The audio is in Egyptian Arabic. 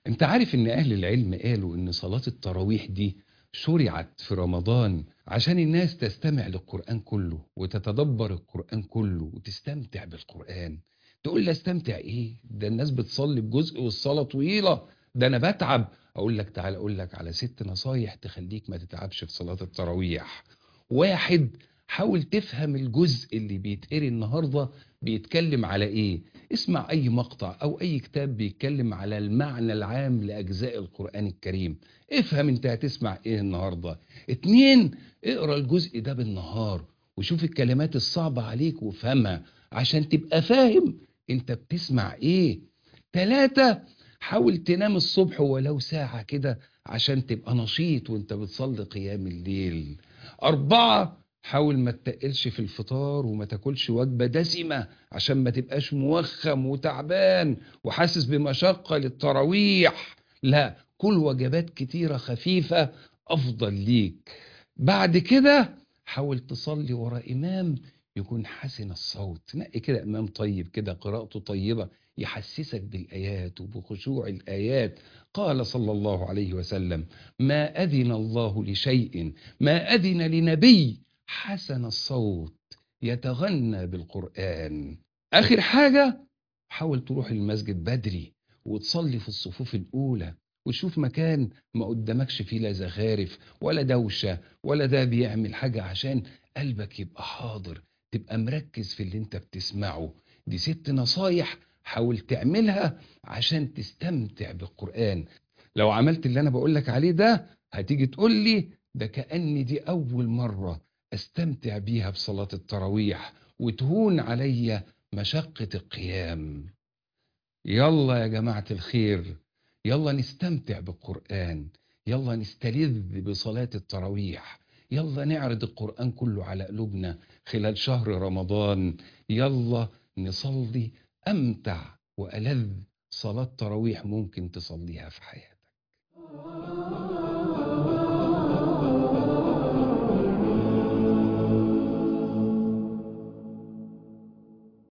انت عارف ان اهل العلم قالوا ان صلاة التراويح دي شرعت في رمضان عشان الناس تستمع للقرآن كله وتتدبر القرآن كله وتستمتع بالقرآن تقول لي استمتع ايه ده الناس بتصلي بجزء والصلاة طويلة ده انا بتعب اقول لك تعال اقول لك على ست نصايح تخليك ما تتعبش في صلاة التراويح واحد حاول تفهم الجزء اللي بيتقري النهاردة بيتكلم على ايه اسمع اي مقطع او اي كتاب بيتكلم على المعنى العام لاجزاء القرآن الكريم افهم انت هتسمع ايه النهاردة اتنين اقرا الجزء ده بالنهار وشوف الكلمات الصعبة عليك وافهمها عشان تبقى فاهم انت بتسمع ايه تلاتة حاول تنام الصبح ولو ساعة كده عشان تبقى نشيط وانت بتصلي قيام الليل أربعة حاول ما تتقلش في الفطار وما تاكلش وجبة دسمة عشان ما تبقاش موخم وتعبان وحاسس بمشقة للتراويح لا كل وجبات كتيرة خفيفة أفضل ليك بعد كده حاول تصلي ورا إمام يكون حسن الصوت نقي كده إمام طيب كده قراءته طيبة يحسسك بالآيات وبخشوع الآيات قال صلى الله عليه وسلم ما أذن الله لشيء ما أذن لنبي حسن الصوت يتغنى بالقرآن آخر حاجة حاول تروح المسجد بدري وتصلي في الصفوف الأولى وشوف مكان ما قدامكش فيه لا زخارف ولا دوشة ولا ده بيعمل حاجة عشان قلبك يبقى حاضر تبقى مركز في اللي انت بتسمعه دي ست نصايح حاول تعملها عشان تستمتع بالقرآن لو عملت اللي انا بقولك عليه ده هتيجي تقول لي ده كأني دي أول مرة استمتع بيها بصلاة التراويح وتهون عليا مشقة القيام يلا يا جماعة الخير يلا نستمتع بالقرآن يلا نستلذ بصلاة التراويح يلا نعرض القرآن كله على قلوبنا خلال شهر رمضان يلا نصلي أمتع وألذ صلاة تراويح ممكن تصليها في حياتك